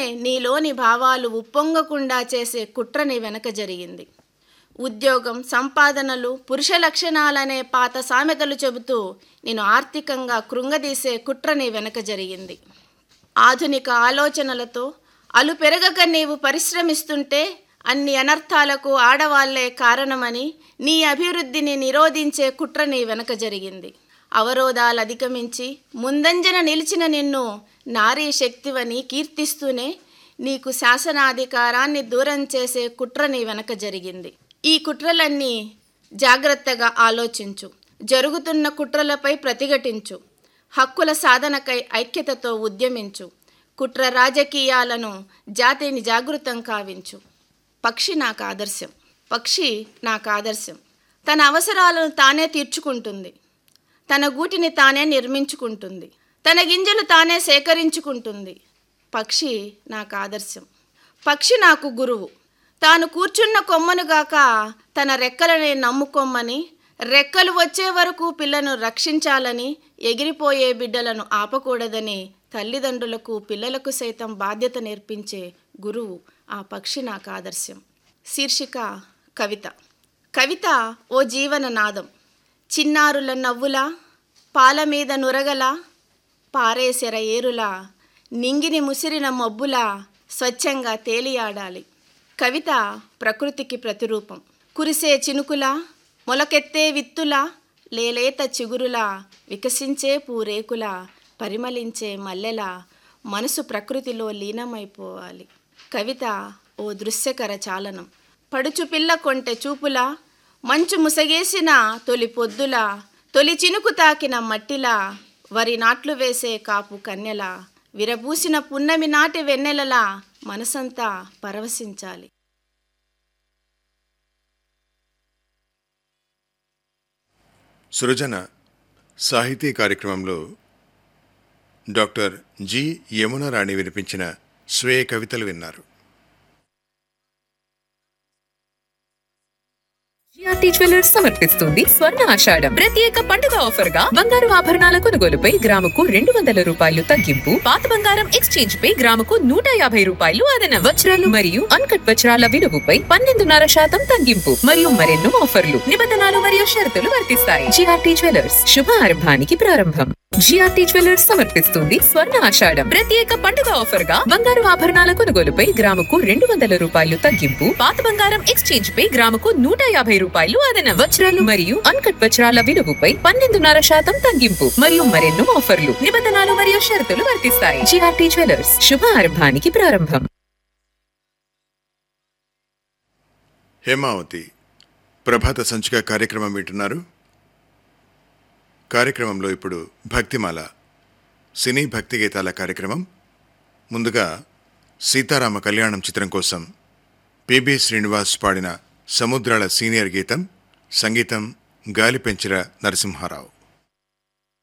నీలోని భావాలు ఉప్పొంగకుండా చేసే కుట్ర నీ వెనక జరిగింది ఉద్యోగం సంపాదనలు పురుష లక్షణాలనే పాత సామెతలు చెబుతూ నేను ఆర్థికంగా కృంగదీసే కుట్ర నీ వెనక జరిగింది ఆధునిక ఆలోచనలతో అలు పెరగక నీవు పరిశ్రమిస్తుంటే అన్ని అనర్థాలకు ఆడవాళ్లే కారణమని నీ అభివృద్ధిని నిరోధించే కుట్ర నీ వెనక జరిగింది అవరోధాలు అధిగమించి ముందంజన నిలిచిన నిన్ను నారీ శక్తివని కీర్తిస్తూనే నీకు శాసనాధికారాన్ని దూరం చేసే కుట్ర నీ వెనక జరిగింది ఈ కుట్రలన్నీ జాగ్రత్తగా ఆలోచించు జరుగుతున్న కుట్రలపై ప్రతిఘటించు హక్కుల సాధనకై ఐక్యతతో ఉద్యమించు కుట్ర రాజకీయాలను జాతిని జాగృతం కావించు పక్షి నాకు ఆదర్శం పక్షి నాకు ఆదర్శం తన అవసరాలను తానే తీర్చుకుంటుంది తన గూటిని తానే నిర్మించుకుంటుంది తన గింజలు తానే సేకరించుకుంటుంది పక్షి నాకు ఆదర్శం పక్షి నాకు గురువు తాను కూర్చున్న కొమ్మనుగాక తన రెక్కలని నమ్ముకొమ్మని రెక్కలు వచ్చే వరకు పిల్లను రక్షించాలని ఎగిరిపోయే బిడ్డలను ఆపకూడదని తల్లిదండ్రులకు పిల్లలకు సైతం బాధ్యత నేర్పించే గురువు ఆ పక్షి నాకు ఆదర్శం శీర్షిక కవిత కవిత ఓ జీవన నాదం చిన్నారుల నవ్వులా పాల మీద నురగలా పారేసెర ఏరులా నింగిని ముసిరిన మబ్బులా స్వచ్ఛంగా తేలియాడాలి కవిత ప్రకృతికి ప్రతిరూపం కురిసే చినుకులా మొలకెత్తే విత్తులా లేలేత చిగురులా వికసించే పూరేకులా పరిమళించే మల్లెలా మనసు ప్రకృతిలో లీనమైపోవాలి కవిత ఓ దృశ్యకర చాలనం పడుచు పిల్ల కొంటె చూపులా మంచు ముసగేసిన తొలి పొద్దులా తొలి చినుకు తాకిన మట్టిలా వరి నాట్లు వేసే కాపు కన్నెలా విరబూసిన పున్నమి నాటి వెన్నెలలా మనసంతా పరవశించాలి సృజన సాహితీ కార్యక్రమంలో డాక్టర్ జి యమున రాణి వినిపించిన స్వీయ కవితలు విన్నారు జిఆర్టీ జ్యువెలర్స్ సమర్పిస్తుంది స్వర్ణ ఆషాఢం ప్రత్యేక పండుగ ఆఫర్ గా బంగారు ఆభరణాల కొనుగోలుపై గ్రాముకు రెండు వందల రూపాయలు తగ్గింపు పాత బంగారం ఎక్స్చేంజ్ పై గ్రాముకు నూట యాభై రూపాయలు అదనం వజ్రాలు మరియు అన్కట్ వజ్రాల విలువపై పన్నెండున్నర శాతం తగ్గింపు మరియు మరెన్నో ఆఫర్లు నిబంధనలు మరియు షరతులు వర్తిస్తాయి జిఆర్టీ జ్యువెలర్స్ శుభ ఆరంభానికి ప్రారంభం జిఆర్టీ జ్యువెలర్స్ సమర్పిస్తుంది స్వర్ణ ఆషాఢం ప్రత్యేక పండుగ ఆఫర్ గా బంగారు ఆభరణాల కొనుగోలుపై గ్రాముకు రెండు వందల రూపాయలు తగ్గింపు పాత బంగారం ఎక్స్చేంజ్ పై గ్రాముకు నూట యాభై రూపాయలు అదనం వజ్రాలు మరియు అన్కట్ వజ్రాల విలువపై పన్నెండున్నర శాతం తగ్గింపు మరియు మరెన్నో ఆఫర్లు నిబంధనలు మరియు షరతులు వర్తిస్తాయి జిఆర్టీ జ్యువెలర్స్ శుభ ఆరంభానికి ప్రారంభం హేమావతి ప్రభాత సంచిక కార్యక్రమం వింటున్నారు కార్యక్రమంలో ఇప్పుడు భక్తిమాల సినీ భక్తి గీతాల కార్యక్రమం ముందుగా సీతారామ కళ్యాణం చిత్రం కోసం పిబి శ్రీనివాస్ పాడిన సముద్రాల సీనియర్ గీతం సంగీతం గాలి పెంచిన నరసింహారావు